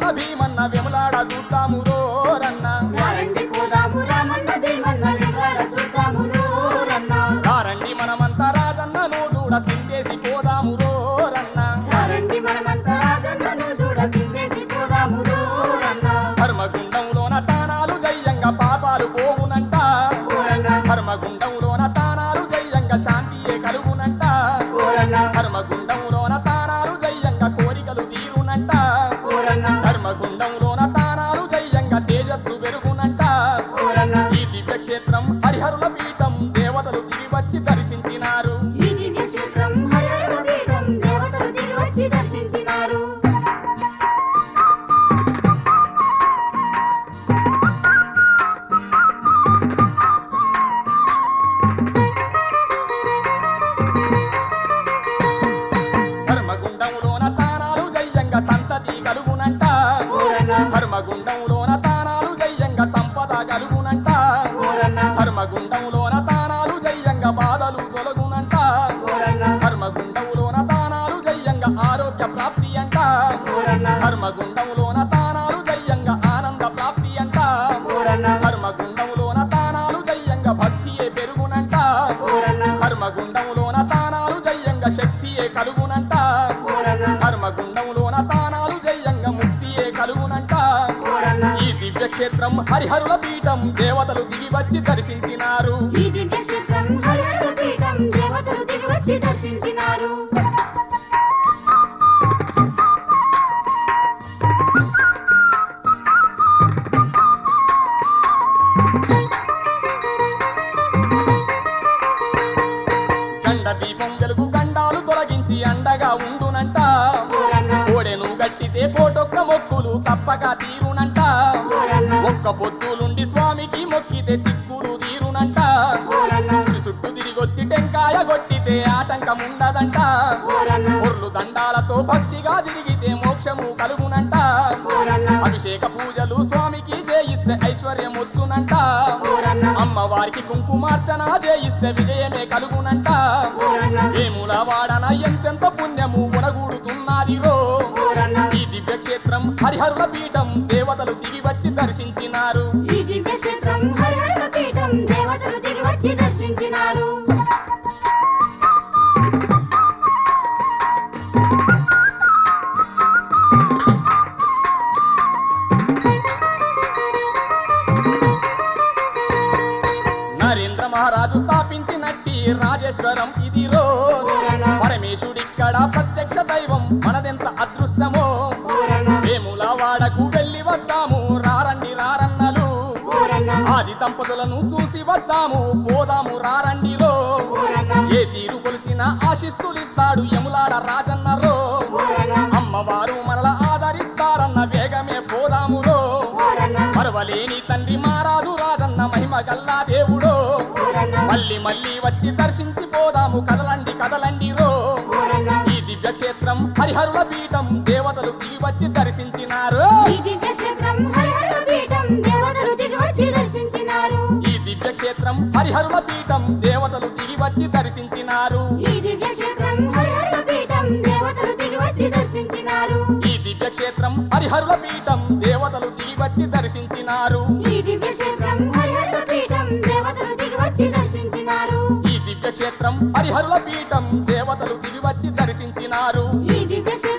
భీమన్న వెములాడ చూద్దాము రోరన్న రండి పోదాము రామన్న భీమన్న వివరాడ చూద్దాము రన్న రారండి మనమంతా రాజన్నను చూడ సిందేసి పోదాము రోరన్న రండి మనమంతా రాజన్నను చూడ సిందేసి పోదాము రన్న ధర్మగుండంలోన తానాలు జయ్యంగా పాపాలు పోవునంట ఊరన్న ధర్మగుండంలోన తానాలు జయ్యంగా శాంతియే కలుగునంట ఊరన్న ధర్మగుండంలోన తానాలు జయ్యంగా కోరికలు తీరునంట ఊరన్న ధర్మగుండంలోన తానాలు జయ్యంగా తేజస్సు పెరుగునంట ఊరన్న ఈ దివ్య క్షేత్రం హరిహరుల పీఠం దేవతలు దిగి వచ్చి దర్శించినారు ఈ దివ్య క్షేత్రం హరిహర పీఠం దేవతలు దిగి వచ్చి దర్శించినారు ధర్మగుండంలోన తానాలు జయ్యంగా సంతతి కలుగునంట ఊరన్న ధర్మగుండంలోన తానాలు జయ్యంగా సంపద కలుగునంట ఊరన్న ధర్మగుండంలోన తానాలు జయ్యంగా బాధలు తొలగునంట ఊరన్న ధర్మగుండంలోన తానాలు జయ్యంగా ఆరోగ్య ప్రాప్తి అంట ఊరన్న ధర్మగుండంలోన తానాలు జయ్యంగా ఆనంద ప్రాప్తి అంట ఊరన్న ధర్మగుండంలోన తానాలు జయ్యంగా భక్తియే పెరుగునంట ఊరన్న ధర్మగుండంలోన తానాలు జయ్యంగా శక్తియే కలుగునంట ఊరన్న ధర్మగుండంలోన తానాలు జయ్యంగా ముక్తియే కలుగునంట ఊరన్న ఈ దివ్య క్షేత్రం హరిహరుల పీఠం దేవతలు దిగి వచ్చి దర్శించినారు ఈ దివ్య క్షేత్రం హరిహర పీఠం దేవతలు దిగి వచ్చి దర్శించినారు గండ దీపం వెలుగు గండాలు తొలగించి అండగా ఉండునంట ఊరన్న కోడెను గట్టితే కోటొక్క మొక్కులు తప్పగా తీరునంట ఊరన్న ఒక్క పొత్తులుండి స్వామికి మొక్కితే చిక్కులు తీరునంట ఊరన్న ఊరి చుట్టూ తిరిగొచ్చి టెంకాయ కొట్టితే ఆటంకం ఉండదంట ఊరన్న పొర్లు దండాలతో భక్తిగా తిరిగితే మోక్షము కలుగునంట ఊరన్న అభిషేక పూజలు స్వామికి చేయిస్తే ఐశ్వర్యం వచ్చునంట ఊరన్న అమ్మవారికి కుంకుమార్చన చేయిస్తే విజయమే కలుగునంట ఊరన్న వేముల వాడన ఎంతెంత పుణ్యము ఉనగూడుతున్నదిరో ఊరన్న ఈ దివ్య క్షేత్రం హరిహరుల పీఠం దేవతలు దిగి వచ్చి దర్శించినారు ఈ దివ్య క్షేత్రం హరిహర పీఠం దేవతలు దిగి వచ్చి దర్శించినారు నరేంద్ర మహారాజు స్థాపించినట్టి రాజేశ్వరం ఇది రో ఊరన్న పరమేశుడిక్కడ ప్రత్యక్ష దైవం మనదెంత అదృష్టమో ఊరన్న వేముల వాడకు వెళ్ళి వద్దాము రారండి రారన్నలు ఊరన్న ఆది దంపతులను చూసి వద్దాము పోదాము రారండిలో ఊరన్న ఏ తీరు కొలిచిన ఆశిస్సులిస్తాడు యములాడ రాజన్నరో ఊరన్న అమ్మవారు మనల ఆదరిస్తారన్న వేగమే పోదామురో ఊరన్న మరవలేని తండ్రి మారాదు రాజన్న మహిమ గల్లా దేవుడో ఊరన్న మళ్ళీ మళ్ళీ వచ్చి దర్శించి పోదాము కదలండి కదలండి రో ఊరన్న ఈ దివ్య క్షేత్రం హరిహరుల పీఠం దేవతలు దిగి వచ్చి దర్శించినారు ఈ దివ్య క్షేత్రం హరిహర పీఠం దేవతలు దిగి వచ్చి దర్శించినారు ఈ దివ్య క్షేత్రం హరిహరుల పీఠం దేవతలు దిగి వచ్చి దర్శించినారు ఈ దివ్య క్షేత్రం హరిహర పీఠం దేవతలు దిగి వచ్చి దర్శించినారు ఈ దివ్య క్షేత్రం హరిహరుల పీఠం దేవతలు దిగి వచ్చి దర్శించినారు ఈ దివ్య క్షేత్రం హరిహర పీఠం దేవతలు దిగి వచ్చి దర్శించినారు ఈ దివ్య క్షేత్రం హరిహరుల పీఠం దేవతలు దిగి వచ్చి దర్శించినారు ఈ దివ్య క్షేత్రం